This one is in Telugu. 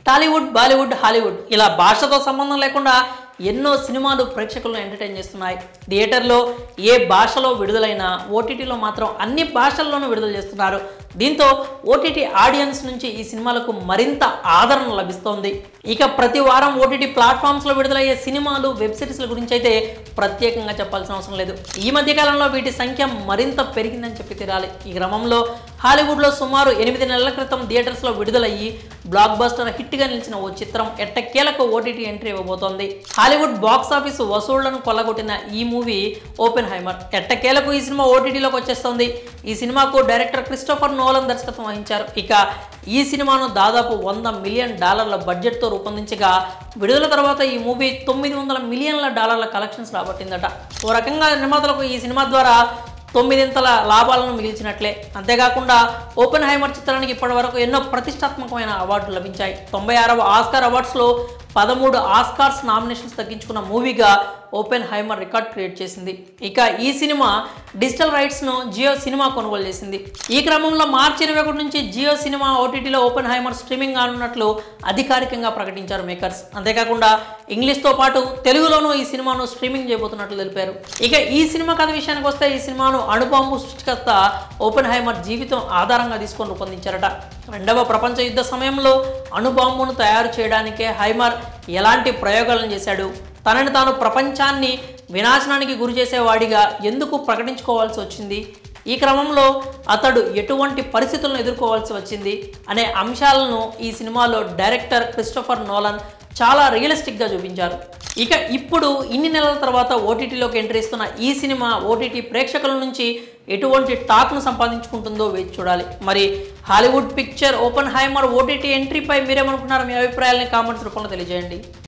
టాలీవుడ్ బాలీవుడ్ హాలీవుడ్ ఇలా భాషతో సంబంధం లేకుండా ఎన్నో సినిమాలు ప్రేక్షకులను ఎంటర్టైన్ చేస్తున్నాయి థియేటర్లో ఏ భాషలో విడుదలైనా ఓటీటీలో మాత్రం అన్ని భాషల్లోనూ విడుదల చేస్తున్నారు దీంతో ఓటీటీ ఆడియన్స్ నుంచి ఈ సినిమాలకు మరింత ఆదరణ లభిస్తోంది ఇక ప్రతి వారం ఓటీటీ ప్లాట్ఫామ్స్లో విడుదలయ్యే సినిమాలు వెబ్ సిరీస్ల గురించి అయితే ప్రత్యేకంగా చెప్పాల్సిన అవసరం లేదు ఈ మధ్య కాలంలో వీటి సంఖ్య మరింత పెరిగిందని చెప్పి తీరాలి ఈ క్రమంలో హాలీవుడ్లో సుమారు ఎనిమిది నెలల క్రితం థియేటర్స్లో విడుదలయ్యి బ్లాక్ బస్టర్ హిట్గా నిలిచిన ఓ చిత్రం ఎట్టకేలకు ఓటీటీ ఎంట్రీ ఇవ్వబోతోంది హాలీవుడ్ బాక్స్ ఆఫీస్ వసూళ్లను కొల్లగొట్టిన ఈ మూవీ ఓపెన్ హైమర్ ఎట్టకేలకు ఈ సినిమా ఓటీటీలోకి వచ్చేస్తోంది ఈ సినిమాకు డైరెక్టర్ క్రిస్టోఫర్ నోలన్ దర్శకత్వం వహించారు ఇక ఈ సినిమాను దాదాపు వంద మిలియన్ డాలర్ల బడ్జెట్తో రూపొందించగా విడుదల తర్వాత ఈ మూవీ తొమ్మిది వందల మిలియన్ల డాలర్ల కలెక్షన్స్ రాబట్టిందట ఓ రకంగా నిర్మాతలకు ఈ సినిమా ద్వారా తొమ్మిదింతల లాభాలను మిగిల్చినట్లే అంతేకాకుండా ఓపెన్ హైమర్ చిత్రానికి ఇప్పటివరకు ఎన్నో ప్రతిష్టాత్మకమైన అవార్డులు లభించాయి తొంభై ఆరవ ఆస్కార్ అవార్డ్స్లో పదమూడు ఆస్కార్స్ నామినేషన్స్ తగ్గించుకున్న మూవీగా ఓపెన్ హైమర్ రికార్డ్ క్రియేట్ చేసింది ఇక ఈ సినిమా డిజిటల్ రైట్స్ను జియో సినిమా కొనుగోలు చేసింది ఈ క్రమంలో మార్చి ఇరవై ఒకటి నుంచి జియో సినిమా ఓటీటీలో ఓపెన్ హైమర్ స్ట్రీమింగ్ కానున్నట్లు అధికారికంగా ప్రకటించారు మేకర్స్ అంతేకాకుండా ఇంగ్లీష్తో పాటు తెలుగులోనూ ఈ సినిమాను స్ట్రీమింగ్ చేయబోతున్నట్లు తెలిపారు ఇక ఈ సినిమా కథ విషయానికి వస్తే ఈ సినిమాను అణుబాంబు సృష్టికర్త ఓపెన్ హైమర్ జీవితం ఆధారంగా తీసుకొని రూపొందించారట రెండవ ప్రపంచ యుద్ధ సమయంలో అణుబాంబును తయారు చేయడానికే హైమర్ ఎలాంటి ప్రయోగాలను చేశాడు తనని తాను ప్రపంచాన్ని వినాశనానికి గురి చేసేవాడిగా ఎందుకు ప్రకటించుకోవాల్సి వచ్చింది ఈ క్రమంలో అతడు ఎటువంటి పరిస్థితులను ఎదుర్కోవాల్సి వచ్చింది అనే అంశాలను ఈ సినిమాలో డైరెక్టర్ క్రిస్టోఫర్ నోలన్ చాలా రియలిస్టిక్గా చూపించారు ఇక ఇప్పుడు ఇన్ని నెలల తర్వాత ఓటీటీలోకి ఎంట్రీ ఇస్తున్న ఈ సినిమా ఓటీటీ ప్రేక్షకుల నుంచి ఎటువంటి టాక్ను సంపాదించుకుంటుందో వేచి చూడాలి మరి Hollywood picture Oppenheimer OTT ఎంట్రీపై మీరేమనుకున్నారో మీ అభిప్రాయాలని కామెంట్స్ రూపంలో తెలియజేయండి